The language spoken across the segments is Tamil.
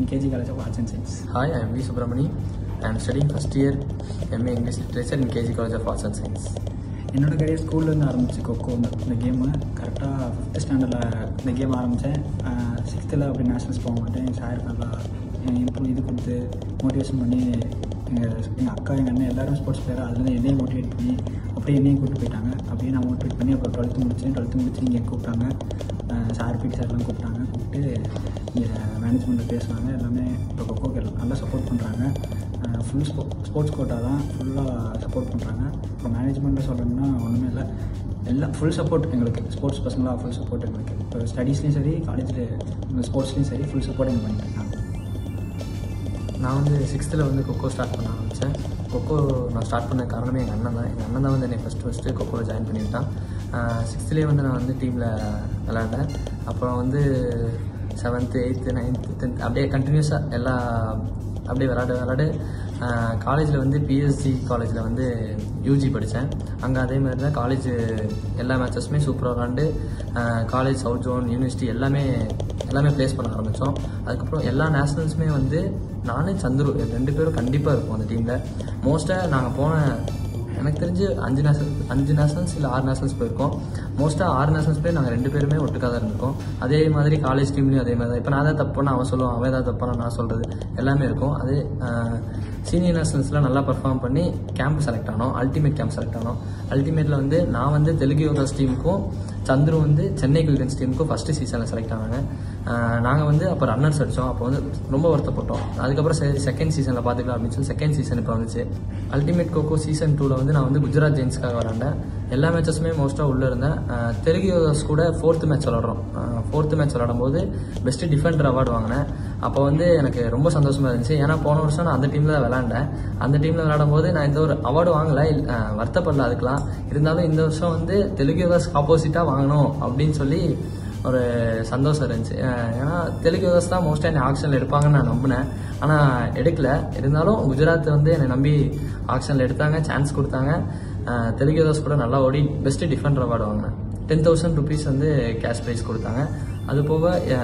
KG College of Arts and Science. Hi, I am V. Subramani. I am studying first year MA English Literature in KG College of Arts and Science. என்னோட கரியர் ஸ்கூல்லேருந்து ஆரம்பிச்சு கொக்கோ இந்த இந்த கேமு கரெக்டாக ஃபிஃப்த் ஸ்டாண்டர்டில் இந்த கேம் ஆரம்பித்தேன் சிக்ஸ்த்தில் அப்படி நேஷனல்ஸ் போக மாட்டேன் என் சார் நல்லா இம்ப்ரூவ் இது கொடுத்து மோட்டிவேஷன் பண்ணி எங்கள் எங்கள் அக்கா எங்கள் அண்ணன் எல்லாரும் ஸ்போர்ட்ஸ் பிளேயர் அதுலேருந்து என்னையும் மோட்டிவேட் பண்ணி அப்படியே என்னையும் கூப்பிட்டு போயிட்டாங்க அப்படியே நான் மோட்டிவேட் பண்ணி அப்புறம் டுவெல்த்து முடிச்சேன் டுவெல்த்து முடிச்சு இங்கே கூப்பிட்டாங்க சார் பிடி சார்லாம் கூப்பிட்டாங்க கூப்பிட்டு இங்கே மேனேஜ்மெண்ட்டில் பேசுனாங்க எல்லாமே இப்போ கொக்கோக்கு எல்லாம் நல்லா சப்போர்ட் பண்ணுறாங்க ஃபுல் ஸ்போ ஸ்போர்ட்ஸ் கோட்டா தான் ஃபுல்லாக சப்போர்ட் பண்ணுறாங்க இப்போ மேனேஜ்மெண்ட்டில் சொல்லணும்னா ஒன்றுமே இல்லை எல்லாம் ஃபுல் சப்போர்ட் எங்களுக்கு ஸ்போர்ட்ஸ் பசங்களாக ஃபுல் சப்போர்ட் எங்களுக்கு இப்போ ஸ்டடீஸ்லேயும் சரி காலேஜில் ஸ்போர்ட்ஸ்லேயும் சரி ஃபுல் சப்போர்ட் எங்களுக்கு பண்ணிட்டு இருக்காங்க நான் வந்து சிக்ஸ்த்தில் வந்து கொக்கோ ஸ்டார்ட் பண்ண ஆரம்பித்தேன் கொக்கோ நான் ஸ்டார்ட் பண்ண காரணமே எங்கள் அண்ணன் தான் எங்கள் அண்ணன் தான் வந்து என்னை ஃபஸ்ட்டு ஃபஸ்ட்டு கொக்கோவில் ஜாயின் பண்ணிவிட்டான் சிக்ஸ்த்துலேயே வந்து நான் வந்து டீமில் விளாண்டேன் அப்புறம் வந்து செவன்த்து எயித்து நைன்த்து டென்த் அப்படியே கண்டினியூஸாக எல்லா அப்படியே விளாட விளாட காலேஜில் வந்து பிஎஸ்சி காலேஜில் வந்து யூஜி படித்தேன் அங்கே அதே மாதிரி தான் காலேஜ் எல்லா மேட்சஸுமே சூப்பராக விளாண்டு காலேஜ் சவுத் ஜோன் யூனிவர்சிட்டி எல்லாமே எல்லாமே ப்ளேஸ் பண்ண ஆரம்பித்தோம் அதுக்கப்புறம் எல்லா நேஷனல்ஸுமே வந்து நானும் சந்துரு ரெண்டு பேரும் கண்டிப்பாக இருப்போம் அந்த டீமில் மோஸ்ட்டாக நாங்கள் போன எனக்கு தெரிஞ்சு அஞ்சு நேஷனல் அஞ்சு நேஷனல்ஸ் இல்லை ஆறு நேஷனல்ஸ் போயிருக்கோம் மோஸ்ட்டாக ஆறு நேஷனல்ஸ் போய் நாங்கள் ரெண்டு பேருமே ஒட்டுக்காக தான் இருந்திருக்கோம் அதே மாதிரி காலேஜ் டீம்லேயும் அதே மாதிரி தான் இப்போ நான் தான் தப்புனா அவன் சொல்லுவான் அவன் ஏதாவது தப்பான நான் சொல்கிறது எல்லாமே இருக்கும் அதே சீனியர் நேஷனல்ஸில் நல்லா பர்ஃபார்ம் பண்ணி கேம்ப் செலக்ட் ஆனோம் அல்டிமேட் கேம்ப் செலக்ட் ஆனோம் அல்டிமேட்டில் வந்து நான் வந்து தெலுங்கு யோகாஸ் டீமுக்கும் சந்துரு வந்து சென்னை கில்டன்ஸ் டீமுக்கும் ஃபஸ்ட்டு சீசனில் செலக்ட் ஆனாங்க நாங்கள் வந்து அப்போ ரன்னர்ஸ் அடித்தோம் அப்போ வந்து ரொம்ப வருத்தப்பட்டோம் அதுக்கப்புறம் சரி செகண்ட் சீசனில் பார்த்துக்கலாம் அப்படின்னு சொல்லி செகண்ட் சீசன் இப்போ வந்துச்சு அல்டிமேட் கோகோ சீசன் டூவில் வந்து நான் வந்து குஜராத் ஜெயின்ஸ்க்காக விளாண்டேன் எல்லா மேட்சஸுமே மோஸ்ட்டாக உள்ளே இருந்தேன் அஹ் தெலுங்கு யோகாஸ் கூட ஃபோர்த்து மேட்ச் விளாடுறோம் ஃபோர்த்து மேட்ச் விளாடும் போது பெஸ்ட் டிஃபெண்டர் அவார்டு வாங்கினேன் அப்போ வந்து எனக்கு ரொம்ப சந்தோஷமாக இருந்துச்சு ஏன்னா போன வருஷம் நான் அந்த டீமில் தான் விளாண்டேன் அந்த டீமில் விளாடும் போது நான் இந்த ஒரு அவார்டு வாங்கலை இல்ல, அஹ் வருத்தப்படல அதுக்கெலாம் இருந்தாலும் இந்த வருஷம் வந்து தெலுங்கு யோகாஸ் ஆப்போசிட்டாக வாங்கணும் அப்படின்னு சொல்லி ஒரு சந்தோஷம் இருந்துச்சு அஹ் ஏன்னா தெலுங்கு யோகாஸ் தான் மோஸ்ட்டாக என்னை ஆக்ஷனில் எடுப்பாங்கன்னு நான் நம்பினேன் ஆனால் எடுக்கல இருந்தாலும் குஜராத் வந்து என்னை நம்பி ஆக்ஷனில் எடுத்தாங்க சான்ஸ் கொடுத்தாங்க அஹ் தெலுங்கு யோகாஸ் கூட நல்லா ஓடி பெஸ்ட் டிஃபெண்டர் அவார்டு வாங்கினேன் டென் தௌசண்ட் ருபீஸ் வந்து கேஷ் ப்ரைஸ் கொடுத்தாங்க அது போக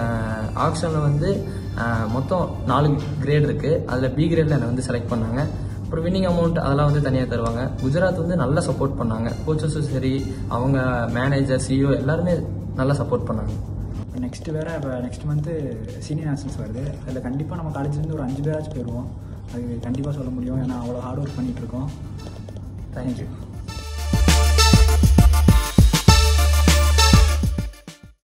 ஆக்ஷனில் வந்து அஹ் மொத்தம் நாலு கிரேட் இருக்குது அதில் பி கிரேடில் என்னை வந்து செலக்ட் பண்ணாங்க அப்புறம் வின்னிங் அமௌண்ட் அதெல்லாம் வந்து தனியாக தருவாங்க குஜராத் வந்து நல்லா சப்போர்ட் பண்ணாங்க கோச்சஸும் சரி அவங்க மேனேஜர் சிஇஓ எல்லாருமே நல்லா சப்போர்ட் பண்ணாங்க இப்போ நெக்ஸ்ட் வேறு இப்போ நெக்ஸ்ட் மந்த்து சீனியர் நேஷனல்ஸ் வருது அதில் கண்டிப்பாக நம்ம காலேஜ்லேருந்து ஒரு அஞ்சு பேராச்சும் போயிடுவோம் அது கண்டிப்பாக சொல்ல முடியும் ஏன்னா அவ்வளோ ஹார்ட் ஒர்க் பண்ணிகிட்ருக்கோம் தேங்க்யூ